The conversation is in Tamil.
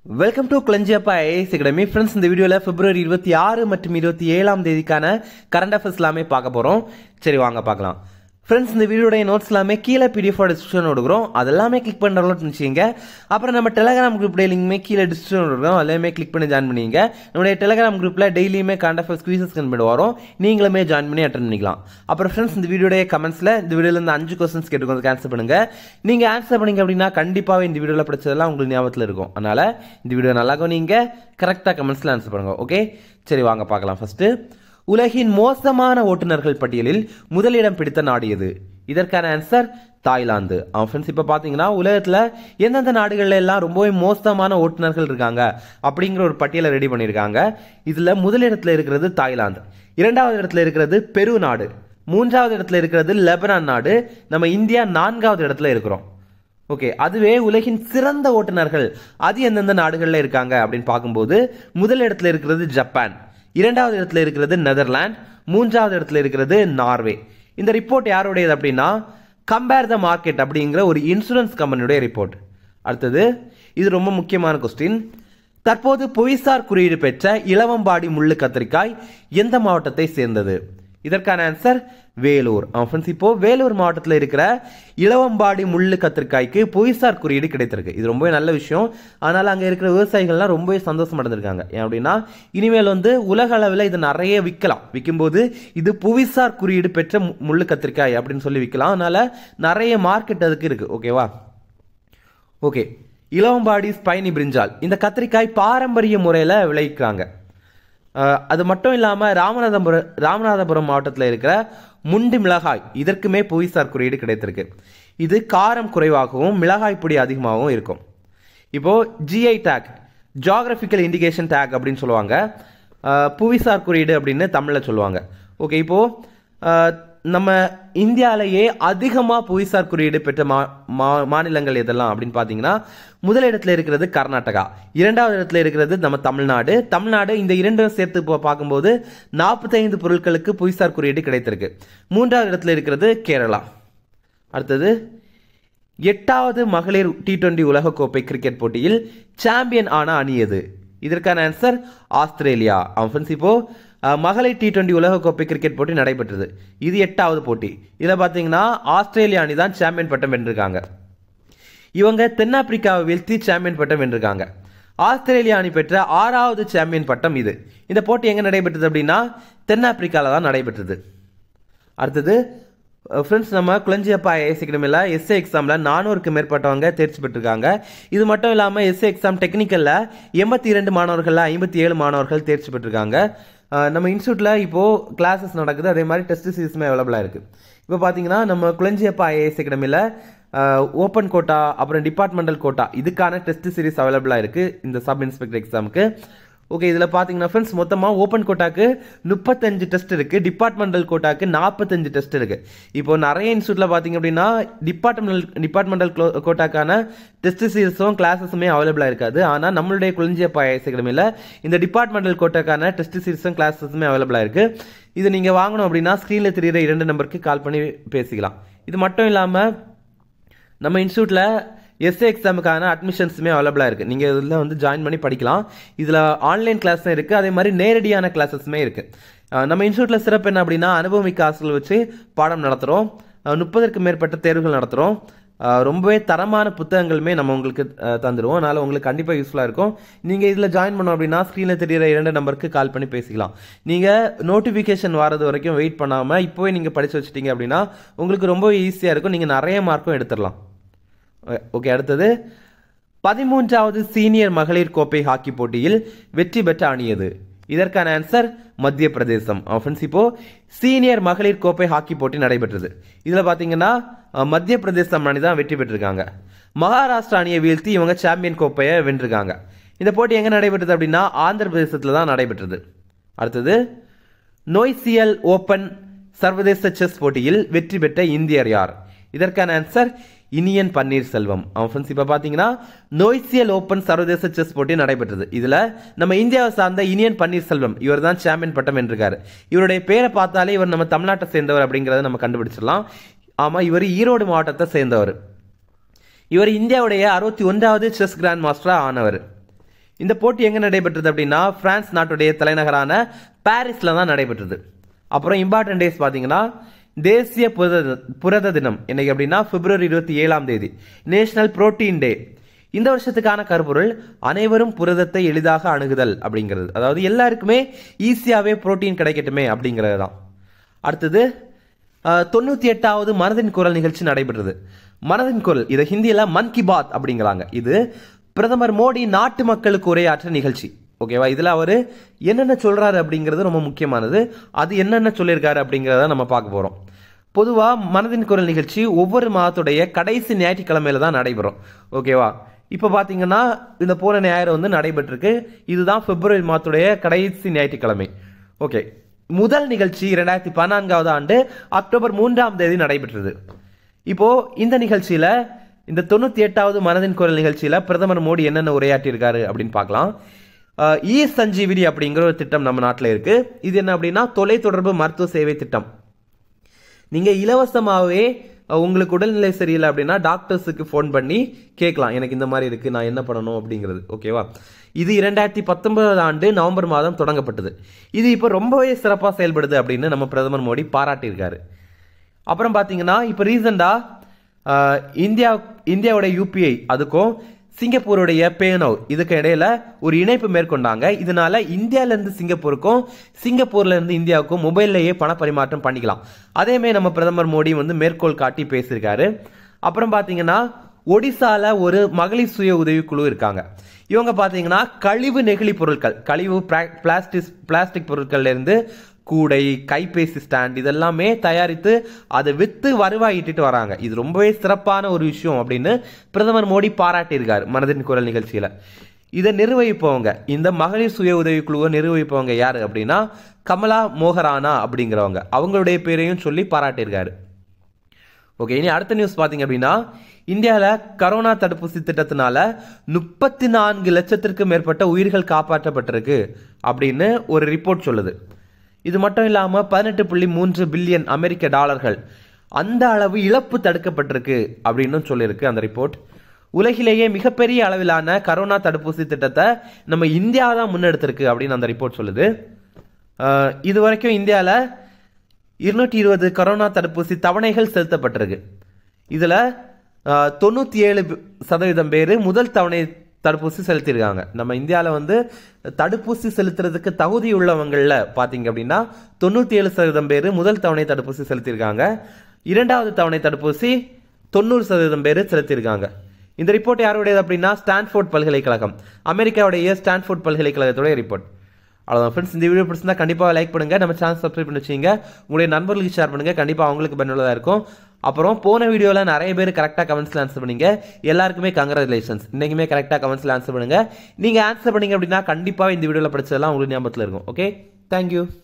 welcome to Kalanjiyappa IAS academy friends இந்த வீடியோவில் பிப்ரவரி இருபத்தி ஆறு மற்றும் இருபத்தி ஏழாம் தேதிக்கான கரண்ட் அஃபேர்ஸ் எல்லாமே பார்க்க போகிறோம் சரி வாங்க பார்க்கலாம் ஃப்ரெண்ட்ஸ் இந்த வீடியோடைய நோட்ஸ் எல்லாமே கீழே பிடிஎஃபோட டிஸ்கிரிப்ஷன் கொடுக்குறோம் அதெல்லாமே கிளிக் பண்ண டவுன்லோட் பண்ணிச்சிங்க அப்புறம் நம்ம டெலகிராம் குரூப் லிங்க்மே கீழே டிஸ்கிரிப்ஷன் கொடுக்குறோம் எல்லாமே கிளிக் பண்ணி ஜாயின் பண்ணிங்க நம்மளுடைய டெலகிராம் குரூப்பில் டெய்லியுமே கரண்ட் அஃபேர்ஸ் குவீசஸ் கன்பிட் வரும் நீங்களுமே ஜாயின் பண்ணி அட்டன் பண்ணிக்கலாம் அப்புறம் ஃப்ரெண்ட்ஸ் இந்த வீடியோடைய கமெண்ட்ஸில் இந்த வீடியோவில் இருந்து அஞ்சு கொஸ்டின்ஸ் கேட்டுக்கொண்டு ஆன்சர் பண்ணுங்க நீங்கள் ஆன்சர் பண்ணீங்க அப்படின்னா கண்டிப்பாகவே இந்த வீடியோவில் படிச்சதெல்லாம் உங்களுக்கு ஞாபகத்தில் இருக்கும் அதனால் இந்த வீடியோ நல்லா நீங்கள் கரெக்டாக கமெண்ட்ஸில் ஆன்சர் பண்ணுங்க ஓகே சரி வாங்க பார்க்கலாம் ஃபர்ஸ்ட் உலகின் மோசமான ஓட்டுநர்கள் பட்டியலில் முதலிடம் பிடித்த நாடு எது இதற்கான ஆன்சர் தாய்லாந்து அவன் ஃப்ரெண்ட்ஸ் இப்போ பார்த்தீங்கன்னா உலகத்தில் எந்தெந்த நாடுகள்ல எல்லாம் ரொம்பவே மோசமான ஓட்டுநர்கள் இருக்காங்க அப்படிங்கிற ஒரு பட்டியலை ரெடி பண்ணியிருக்காங்க இதில் முதலிடத்தில் இருக்கிறது தாய்லாந்து இரண்டாவது இடத்துல இருக்கிறது பெரு நாடு மூன்றாவது இடத்துல இருக்கிறது லெபனான் நாடு நம்ம இந்தியா நான்காவது இடத்துல இருக்கிறோம் ஓகே அதுவே உலகின் சிறந்த ஓட்டுநர்கள் அது எந்தெந்த நாடுகளில் இருக்காங்க அப்படின்னு பார்க்கும்போது முதல் இடத்துல இருக்கிறது ஜப்பான் இரண்டாவது இடத்துல இருக்கிறது நெதர்லாந்து மூன்றாவது இடத்துல இருக்கிறது நார்வே இந்த ரிப்போர்ட் யாருடையது அப்படின்னா கம்பேர் த மார்க்கெட் அப்படிங்கிற ஒரு இன்சூரன்ஸ் கம்பெனியுடைய ரிப்போர்ட் அடுத்தது இது ரொம்ப முக்கியமான கொஸ்டின் தற்போது புவிசார் குறியீடு பெற்ற இளவம்பாடி முள்ளு கத்திரிக்காய் எந்த மாவட்டத்தை சேர்ந்தது இதற்கான ஆன்சர் வேலூர் ஃப்ரெண்ட்ஸ் இப்போ வேலூர் மாவட்டத்தில் இருக்கிற இளவம்பாடி முள்ளு கத்திரிக்காய்க்கு புவிசார் குறியீடு கிடைத்திருக்கு இது ரொம்பவே நல்ல விஷயம் அதனால அங்கே இருக்கிற விவசாயிகள்லாம் ரொம்பவே சந்தோஷம் அடைஞ்சிருக்காங்க ஏன் அப்படின்னா இனிமேல் வந்து உலக அளவில் இதை நிறைய விற்கலாம் விற்கும்போது இது புவிசார் குறியீடு பெற்ற மு- முள்ளு கத்திரிக்காய் அப்படின்னு சொல்லி விற்கலாம் அதனால நிறைய மார்க்கெட் அதுக்கு இருக்கு ஓகேவா ஓகே இளவம்பாடி ஸ்பைனி பிரிஞ்சால் இந்த கத்திரிக்காய் பாரம்பரிய முறையில் விளைவிக்கிறாங்க அஹ், அது மட்டும் இல்லாமல் ராமநாதபுரம் ராமநாதபுரம் மாவட்டத்தில் இருக்கிற முண்டி மிளகாய் இதற்குமே புவிசார் குறியீடு கிடைத்திருக்கு இது காரம் குறைவாகவும் மிளகாய் பொடி அதிகமாகவும் இருக்கும் இப்போ GI tag geographical indication tag அப்படின்னு சொல்லுவாங்க அஹ், புவிசார் குறியீடு அப்படின்னு தமிழில் சொல்லுவாங்க ஓகே இப்போ அஹ், நம்ம இந்தியாவிலேயே அதிகமாக புவிசார் குறியீடு பெற்ற மா மா- மாநிலங்கள் எதெல்லாம் அப்படின்னு பார்த்தீங்கன்னா முதல் இடத்துல இருக்கிறது கர்நாடகா இரண்டாவது இடத்துல இருக்கிறது நம்ம தமிழ்நாடு தமிழ்நாடு இந்த இரண்டும் சேர்த்து இப்போ பார்க்கும்போது நாற்பத்தைந்து பொருட்களுக்கு புவிசார் குறியீடு கிடைத்திருக்கு மூன்றாவது இடத்துல இருக்கிறது கேரளா அடுத்தது எட்டாவது மகளிர் டி டுவெண்டி உலகக்கோப்பை கிரிக்கெட் போட்டியில் சாம்பியன் ஆன அணி எது இதற்கான ஆன்சர் ஆஸ்திரேலியா ஃப்ரெண்ட்ஸ் இப்போ அஹ், மகளிர் டி டுவெண்டி உலகக்கோப்பை கிரிக்கெட் போட்டி நடைபெற்றது இது எட்டாவது போட்டி இதில் பார்த்தீங்கன்னா ஆஸ்திரேலியா அணி தான் சாம்பியன் பட்டம் வென்றிருக்காங்க இவங்க தென்னாப்பிரிக்காவை வீழ்த்தி சாம்பியன் பட்டம் வென்றிருக்காங்க ஆஸ்திரேலியா அணி பெற்ற ஆறாவது சாம்பியன் பட்டம் இது இந்த போட்டி எங்க நடைபெற்றது அப்படின்னா தென்னாப்பிரிக்கால தான் நடைபெற்றது அடுத்தது ஃப்ரெண்ட்ஸ் நம்ம குளஞ்சியப்பா ஐஎஸ் அகாடமியில் எஸ்ஏ எக்ஸாமில் நானூறுக்கு மேற்பட்டவங்க தேர்ச்சி பெற்றிருக்காங்க இது மட்டும் இல்லாமல் எஸ்ஏ எக்ஸாம் டெக்னிக்கலில் எண்பத்தி இரண்டு மாணவர்களில் ஐம்பத்தி ஏழு மாணவர்கள் தேர்ச்சி பெற்றிருக்காங்க அஹ் நம்ம இன்ஸ்டியூட்டில் இப்போது கிளாஸஸ் நடக்குது அதே மாதிரி டெஸ்ட் சீரிஸுமே அவைலபிளாக இருக்குது இப்போ பார்த்தீங்கன்னா நம்ம குளஞ்சியப்பா ஐஏஎஸ் அகாடமியில் ஓப்பன் கோட்டா அப்புறம் டிபார்ட்மெண்டல் கோட்டா இதுக்கான டெஸ்ட் சீரிஸ் அவைலபிளாக இருக்குது இந்த சப் இன்ஸ்பெக்டர் எக்ஸாமுக்கு ஓகே இதில் பார்த்தீங்கன்னா ஃப்ரெண்ட்ஸ் மொத்தமாக ஓப்பன் கோட்டாக்கு முப்பத்தஞ்சு டெஸ்ட் இருக்குது டிபார்ட்மெண்டல் கோட்டாக்கு நாற்பத்தஞ்சு டெஸ்ட் இருக்குது இப்போ நிறைய இன்ஸ்டியூட்டில் பார்த்தீங்க அப்படின்னா டிபார்ட்மெண்டல் டிபார்ட்மெண்டல் கோட்டாக்கான டெஸ்ட் சீரிஸும் கிளாஸஸுமே அவைலபிளாக இருக்காது ஆனால் நம்மளுடைய குளிஞ்சியப்பா ஐஎஸ் அகாடமியில் இந்த டிபார்ட்மெண்டல் கோட்டாக்கான டெஸ்ட் சீரிஸும் கிளாஸஸுமே அவைலபிளாக இருக்குது இது நீங்கள் வாங்கணும் அப்படின்னா ஸ்க்ரீனில் தெரியுற இரண்டு நம்பருக்கு கால் பண்ணி பேசிக்கலாம் இது மட்டும் இல்லாமல் நம்ம இன்ஸ்டியூட்டில் எஸ்ஏ எக்ஸாமுக்கான அட்மிஷன்ஸுமே அவைலபிளாக இருக்குது நீங்கள் இதில் வந்து ஜாயின் பண்ணி படிக்கலாம் இதில் ஆன்லைன் கிளாஸும் இருக்குது அதே மாதிரி நேரடியான கிளாஸஸுமே இருக்குது நம்ம இன்ஸ்டியூட்டில் சிறப்பு என்ன அப்படின்னா அனுபவமிக்க ஆசிரியர்கள் வச்சு பாடம் நடத்துகிறோம் முப்பதற்கு மேற்பட்ட தேர்வுகள் நடத்துகிறோம் ரொம்பவே தரமான புத்தகங்களுமே நம்ம உங்களுக்கு அஹ், தந்துடுவோம் அதனால் உங்களுக்கு கண்டிப்பாக யூஸ்ஃபுல்லாக இருக்கும் நீங்கள் இதில் ஜாயின் பண்ணோம் அப்படின்னா ஸ்க்ரீனில் தெரியிற இரண்டு நம்பருக்கு கால் பண்ணி பேசிக்கலாம் நீங்கள் நோட்டிஃபிகேஷன் வரது வரைக்கும் வெயிட் பண்ணாமல் இப்போவே நீங்கள் படித்து வச்சிட்டீங்க அப்படின்னா உங்களுக்கு ரொம்ப ஈஸியாக இருக்கும் நீங்கள் நிறைய மார்க்கும் எடுத்துடலாம் ஓகே அடுத்தது பதிமூன்றாவது சீனியர் மகளிர் கோப்பை ஹாக்கி போட்டியில் வெற்றி பெற்ற அணி எது இதற்கான ஆன்சர் மத்திய பிரதேசம் ஃப்ரெண்ட்ஸ் இப்போ சீனியர் மகளிர் கோப்பை ஹாக்கி போட்டி நடைபெற்றது இதில் பார்த்தீங்கன்னா அஹ், மத்திய பிரதேசம் அணி தான் வெற்றி பெற்றிருக்காங்க மகாராஷ்டிரா அணியை வீழ்த்தி இவங்க சாம்பியன் கோப்பையை வென்றிருக்காங்க இந்த போட்டி எங்கே நடைபெற்றது அப்படின்னா ஆந்திர பிரதேசத்தில் தான் நடைபெற்றது அடுத்தது நோய்சியல் ஓபன் சர்வதேச செஸ் போட்டியில் வெற்றி பெற்ற இந்தியர் யார் இதற்கான ஆன்சர் இனியன் பன்னீர்செல்வம் அவன் ஃப்ரெண்ட்ஸ் இப்போ பார்த்தீங்கன்னா நோய்சியல் ஓபன் சர்வதேச செஸ் போட்டி நடைபெற்றது இதில் நம்ம இந்தியாவை சார்ந்த இனியன் பன்னீர்செல்வம் இவர் தான் சாம்பியன் பட்டம் வென்றிருக்காரு இவருடைய பேரை பார்த்தாலே இவர் நம்ம தமிழ்நாட்டை சேர்ந்தவர் அப்படிங்கிறத நம்ம கண்டுபிடிச்சிடலாம் ஆமாம் இவர் ஈரோடு மாவட்டத்தை சேர்ந்தவர் இவர் இந்தியாவுடைய அறுபத்தி ஒன்றாவது செஸ் கிராண்ட் மாஸ்டராக ஆனவர் இந்த போட்டி எங்கே நடைபெற்றது அப்படின்னா பிரான்ஸ் நாட்டுடைய தலைநகரான பாரிஸில் தான் நடைபெற்றது அப்புறம் இம்பார்ட்டன்ட் டேஸ் பார்த்தீங்கன்னா தேசிய புரத புரத தினம் என்னைக்கு அப்படின்னா பிப்ரவரி இருபத்தி ஏழாம் தேதி நேஷனல் புரோட்டீன் டே இந்த வருஷத்துக்கான கருப்பொருள் அனைவரும் புரதத்தை எளிதாக அணுகுதல் அப்படிங்கிறது அதாவது எல்லாருக்குமே ஈஸியாகவே புரோட்டீன் கிடைக்கட்டுமே அப்படிங்கிறது தான் அடுத்தது அஹ், தொண்ணூத்தி எட்டாவது மனதின் குரல் நிகழ்ச்சி நடைபெற்றது மனதின் குரல் இதை ஹிந்தியில மன் கி பாத் அப்படிங்கிறாங்க இது பிரதமர் மோடி நாட்டு மக்களுக்கு உரையாற்ற நிகழ்ச்சி ஓகேவா இதுல அவரு என்னென்ன சொல்றாரு அப்படிங்கிறது ரொம்ப முக்கியமானது அது என்னென்ன சொல்லியிருக்காரு அப்படிங்கிறத நம்ம பார்க்க போறோம் பொதுவா மனதின் குரல் நிகழ்ச்சி ஒவ்வொரு மாதத்துடைய கடைசி ஞாயிற்றுக்கிழமையில தான் நடைபெறும் ஓகேவா இப்போ பார்த்தீங்கன்னா இந்த போன ஞாயிறு வந்து நடைபெற்றிருக்கு இதுதான் பிப்ரவரி மாதத்துடைய கடைசி ஞாயிற்றுக்கிழமை ஓகே முதல் நிகழ்ச்சி இரண்டாயிரத்தி பதினான்காவது ஆண்டு அக்டோபர் மூன்றாம் தேதி நடைபெற்றது இப்போ இந்த நிகழ்ச்சியில இந்த தொண்ணூத்தி எட்டாவது மனதின் குரல் நிகழ்ச்சியில பிரதமர் மோடி என்னென்ன உரையாற்றியிருக்காரு அப்படின்னு பார்க்கலாம் அஹ், இ சஞ்சீவினி அப்படிங்கிற ஒரு திட்டம் நம்ம நாட்டில் இருக்கு இது என்ன அப்படின்னா தொலைத்தொடர்பு மருத்துவ சேவை திட்டம் நீங்க இலவசமாகவே அஹ், உங்களுக்கு உடல்நிலை சரியில்லை அப்படின்னா டாக்டர்ஸுக்கு ஃபோன் பண்ணி கேட்கலாம் எனக்கு இந்த மாதிரி இருக்கு நான் என்ன பண்ணணும் அப்படிங்கிறது ஓகேவா இது இரண்டாயிரத்தி பத்தொன்பதாவது ஆண்டு நவம்பர் மாதம் தொடங்கப்பட்டது இது இப்போ ரொம்பவே சிறப்பாக செயல்படுது அப்படின்னு நம்ம பிரதமர் மோடி பாராட்டியிருக்காரு அப்புறம் பார்த்தீங்கன்னா இப்போ ரீசெண்டாக இந்தியா இந்தியாவோட யூபிஐ அதுக்கும் சிங்கப்பூருடைய பேனோ இதுக்கு இடையில ஒரு இணைப்பு மேற்கொண்டாங்க இதனால இந்தியால இருந்து சிங்கப்பூருக்கும் சிங்கப்பூர்ல இருந்து இந்தியாவுக்கும் மொபைல்லையே பண பரிமாற்றம் பண்ணிக்கலாம் அதேமே நம்ம பிரதமர் மோடி வந்து மேற்கோள் காட்டி பேசியிருக்காரு அப்புறம் பார்த்தீங்கன்னா ஒடிசால ஒரு மகளிர் சுய உதவி குழு இருக்காங்க இவங்க பார்த்தீங்கன்னா கழிவு நெகிழி பொருட்கள் கழிவு பிளாஸ்டிக் பிளாஸ்டிக் பொருட்கள்ல இருந்து கூடை கைபேசி ஸ்டாண்ட் இதெல்லாமே தயாரித்து அதை வித்து வருவாய் ஈட்டிட்டு வராங்க இது ரொம்பவே சிறப்பான ஒரு விஷயம் அப்படின்னு பிரதமர் மோடி பாராட்டியிருக்காரு மனதின் குரல் நிகழ்ச்சியில இதை நிர்வகிப்பவங்க இந்த மகளிர் சுய உதவி குழுவை நிர்வகிப்பவங்க யாரு அப்படின்னா கமலா மோகரானா அப்படிங்கிறவங்க அவங்களுடைய பேரையும் சொல்லி பாராட்டியிருக்காரு ஓகே இனி அடுத்த நியூஸ் பார்த்தீங்க அப்படின்னா இந்தியாவில் கரோனா தடுப்பூசி திட்டத்தினால முப்பத்தி நான்கு லட்சத்திற்கும் மேற்பட்ட உயிர்கள் காப்பாற்றப்பட்டிருக்கு அப்படின்னு ஒரு ரிப்போர்ட் சொல்லுது இது மட்டும் இல்லாமல் பதினெட்டு புள்ளி மூன்று பில்லியன் அமெரிக்க டாலர்கள் அந்த அளவு இழப்பு தடுக்கப்பட்டிருக்கு அப்படின்னு சொல்லியிருக்கு அந்த ரிப்போர்ட் உலகிலேயே மிகப்பெரிய அளவிலான கரோனா தடுப்பூசி திட்டத்தை நம்ம இந்தியா தான் முன்னெடுத்திருக்கு அப்படின்னு அந்த ரிப்போர்ட் சொல்லுது அஹ், இது வரைக்கும் இந்தியாவில் இருநூற்றி இருபது கரோனா தடுப்பூசி தவணைகள் செலுத்தப்பட்டிருக்கு இதில் தொண்ணூற்றி ஏழு சதவீதம் பேர் முதல் தவணை தடுப்பூசி செலுத்தியிருக்காங்க நம்ம இந்தியாவில் வந்து தடுப்பூசி செலுத்துறதுக்கு தகுதி உள்ளவங்களில் பார்த்தீங்க அப்படின்னா தொண்ணூற்றி ஏழு சதவீதம் பேர் முதல் தவணை தடுப்பூசி செலுத்தியிருக்காங்க இரண்டாவது தவணை தடுப்பூசி தொண்ணூறு சதவீதம் பேர் செலுத்தியிருக்காங்க இந்த ரிப்போர்ட் யாருடையது அப்படின்னா ஸ்டான்ஃபோர்ட் பல்கலைக்கழகம் அமெரிக்காவுடைய ஸ்டான்ஃபோர்ட் பல்கலைக்கழகத்துடைய ரிப்போர்ட் அவ்வளோதான் ஃப்ரெண்ட்ஸ் இந்த வீடியோ பிடிச்சிருந்தா கண்டிப்பாக லைக் பண்ணுங்க நம்ம சேனல் சப்ஸ்கிரைப் பண்ணி வச்சுங்க உங்களுடைய நண்பர்களுக்கு ஷேர் பண்ணுங்க கண்டிப்பாக அவங்களுக்கு பயனுள்ளதாக இருக்கும் அப்புறம் போன வீடியோவில் நிறைய பேர் கரெக்டாக கமெண்ட்ஸில் ஆன்சர் பண்ணீங்க எல்லாருக்குமே கங்க்ராச்சுலேஷன்ஸ் இன்றைக்குமே கரெக்டாக கமெண்ட்ஸில் ஆன்சர் பண்ணுங்க நீங்கள் ஆன்சர் பண்ணீங்க அப்படின்னா கண்டிப்பாக இந்த வீடியோவில் படிச்சதெல்லாம் உங்களுக்கு ஞாபகத்தில் இருக்கும் ஓகே தேங்க்யூ